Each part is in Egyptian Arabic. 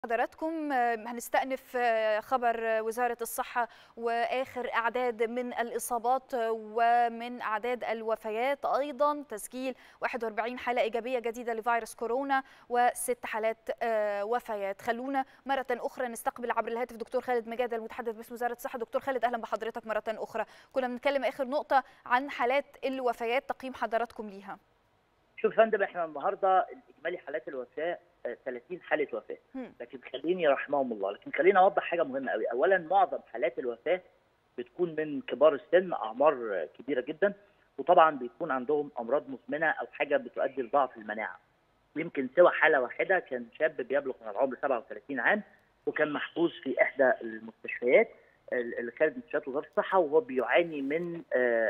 حضراتكم هنستأنف خبر وزارة الصحة وآخر أعداد من الإصابات ومن أعداد الوفيات أيضا تسجيل 41 حالة إيجابية جديدة لفيروس كورونا وست حالات وفيات خلونا مرة أخرى نستقبل عبر الهاتف دكتور خالد مجاد المتحدث باسم وزارة الصحة دكتور خالد أهلا بحضرتك مرة أخرى كنا بنتكلم آخر نقطة عن حالات الوفيات تقييم حضراتكم ليها شوف فندم احنا النهارده اجمالي حالات الوفاه 30 حاله وفاه لكن خليني رحمهم الله لكن خليني اوضح حاجه مهمه قوي اولا معظم حالات الوفاه بتكون من كبار السن اعمار كبيره جدا وطبعا بيكون عندهم امراض مزمنه او حاجه بتؤدي لضعف المناعه يمكن سوى حاله واحده كان شاب بيبلغ من العمر 37 عام وكان محجوز في احدى المستشفيات اللي كانت مستشفيات وزاره الصحه وهو بيعاني من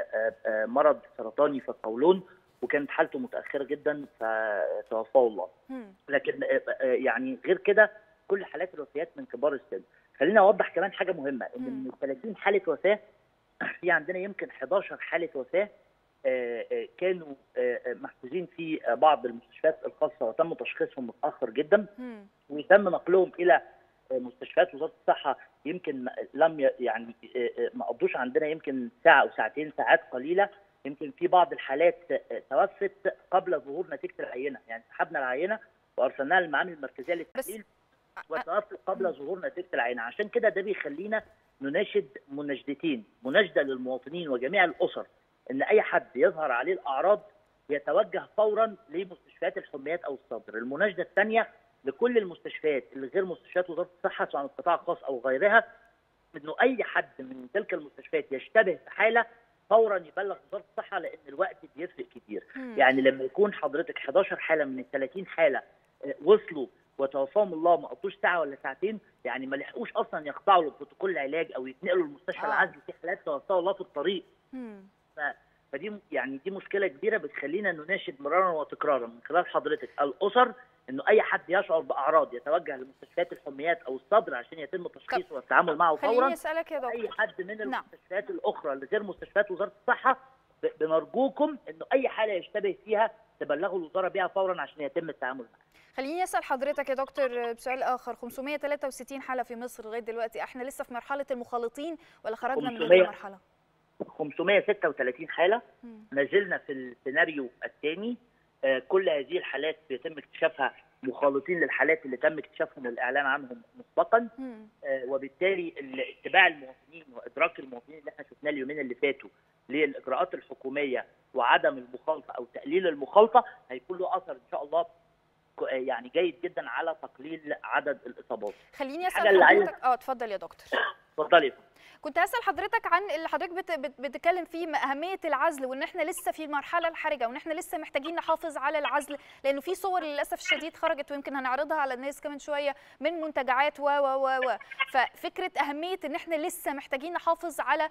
مرض سرطاني في القولون وكانت حالته متاخره جدا فتوفاه الله. لكن يعني غير كده كل حالات الوفيات من كبار السن. خلينا اوضح كمان حاجه مهمه ان من 30 حاله وفاه في عندنا يمكن 11 حاله وفاه كانوا محجوزين في بعض المستشفيات الخاصه وتم تشخيصهم متاخر جدا وتم نقلهم الى مستشفيات وزاره الصحه يمكن لم يعني ما قضوش عندنا يمكن ساعه او ساعتين ساعات قليله يمكن في بعض الحالات توفت قبل ظهور نتيجه العينه يعني سحبنا العينه وارسلناها للمعامل المركزيه للتحليل وتوفت قبل ظهور نتيجه العينه عشان كده ده بيخلينا نناشد مناشدتين مناشده للمواطنين وجميع الاسر ان اي حد يظهر عليه الاعراض يتوجه فورا لمستشفيات الحميات او الصدر المناشده الثانيه لكل المستشفيات اللي غير مستشفيات وزاره الصحه سواء القطاع الخاص او غيرها انه اي حد من تلك المستشفيات يشتبه في حاله فورا يبلغ وزاره الصحه لان الوقت بيفرق كتير مم. يعني لما يكون حضرتك 11 حاله من ال 30 حاله وصلوا وتوفاهم الله ما قضوش ساعه ولا ساعتين يعني ما لحقوش اصلا يخضعوا لبروتوكول العلاج او يتنقلوا لمستشفى آه. العزل في حالات توفاها الله في الطريق ف... فدي يعني دي مشكله كبيره بتخلينا نناشد مرارا وتكرارا من خلال حضرتك الاسر انه اي حد يشعر باعراض يتوجه لمستشفيات الحميات او الصدر عشان يتم تشخيصه والتعامل معه فورا خليني اسالك يا دكتور اي حد من المستشفيات نعم. الاخرى اللي غير مستشفيات وزاره الصحه بنرجوكم انه اي حاله يشتبه فيها تبلغوا الوزاره بها فورا عشان يتم التعامل معها خليني اسال حضرتك يا دكتور بسؤال اخر 563 حاله في مصر لغايه دلوقتي احنا لسه في مرحله المخالطين ولا خرجنا من هذه المرحله 536 حاله ما زلنا في السيناريو الثاني كل هذه الحالات بيتم اكتشافها مخالطين للحالات اللي تم اكتشافهم والاعلان عنهم مسبقا آه وبالتالي اتباع المواطنين وادراك المواطنين اللي احنا شفناه اليومين اللي فاتوا للاجراءات الحكوميه وعدم المخالطه او تقليل المخالطه هيكون له اثر ان شاء الله يعني جيد جدا على تقليل عدد الاصابات. خليني اسال حضرتك اه اتفضل يا دكتور. اتفضلي كنت اسال حضرتك عن اللي حضرتك بت... بت... بتتكلم فيه اهميه العزل وان احنا لسه في المرحله الحرجه وان احنا لسه محتاجين نحافظ على العزل لانه في صور للاسف الشديد خرجت ويمكن هنعرضها على الناس كمان شويه من منتجعات و و و و ففكره اهميه ان احنا لسه محتاجين نحافظ على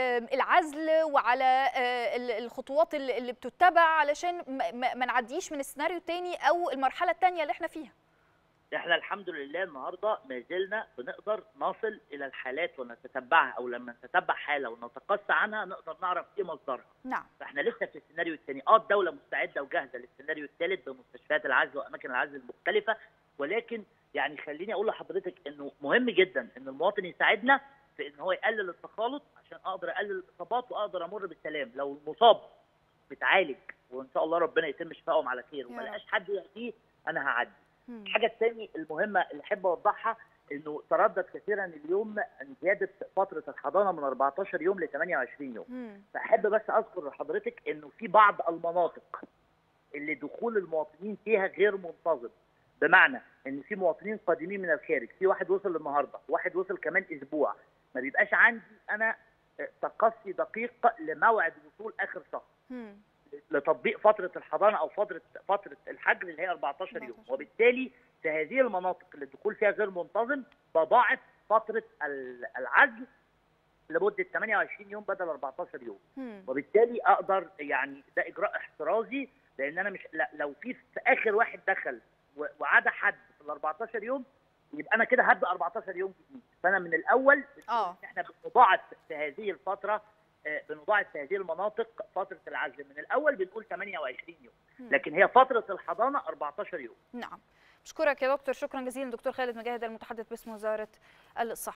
العزل وعلى الخطوات اللي بتتبع علشان ما نعديش من السيناريو الثاني او المرحله الثانيه اللي احنا فيها احنا الحمد لله النهارده ما زلنا بنقدر نصل الى الحالات ونتتبعها او لما نتتبع حاله ونتقصى عنها نقدر نعرف ايه مصدرها. نعم. فاحنا لسه في السيناريو الثاني، اه الدوله مستعده وجاهزه للسيناريو الثالث بمستشفيات العزل واماكن العزل المختلفه ولكن يعني خليني اقول لحضرتك انه مهم جدا ان المواطن يساعدنا في ان هو يقلل التخالط عشان اقدر اقلل الاصابات واقدر امر بالسلام، لو المصاب بتعالج وان شاء الله ربنا يتم شفائهم على خير وما لقاش حد يأتيه انا هعدي. الحاجه الثانيه المهمه اللي احب اوضحها انه تردد كثيرا اليوم عن زياده فتره الحضانه من 14 يوم ل 28 يوم. مم. فاحب بس اذكر لحضرتك انه في بعض المناطق اللي دخول المواطنين فيها غير منتظم بمعنى ان في مواطنين قادمين من الخارج، في واحد وصل النهارده، واحد وصل كمان اسبوع، ما بيبقاش عندي انا تقصي دقيق لموعد وصول اخر شهر. مم. لتطبيق فتره الحضانه او فتره فتره الحجر اللي هي 14 يوم وبالتالي في هذه المناطق اللي الدخول فيها غير منتظم بضاعف فتره العزل لمده 28 يوم بدل 14 يوم مم. وبالتالي اقدر يعني ده اجراء احترازي لان انا مش لو في في اخر واحد دخل وعدا حد في ال 14 يوم يبقى انا كده هبدا 14 يوم جديد فانا من الاول اه احنا بنضاعف في هذه الفتره بنضاعف في هذه المناطق فتره العزل من الاول بنقول 28 يوم لكن هي فتره الحضانه 14 يوم نعم بشكرك يا دكتور شكرا جزيلا دكتور خالد مجاهد المتحدث باسم وزاره الصحه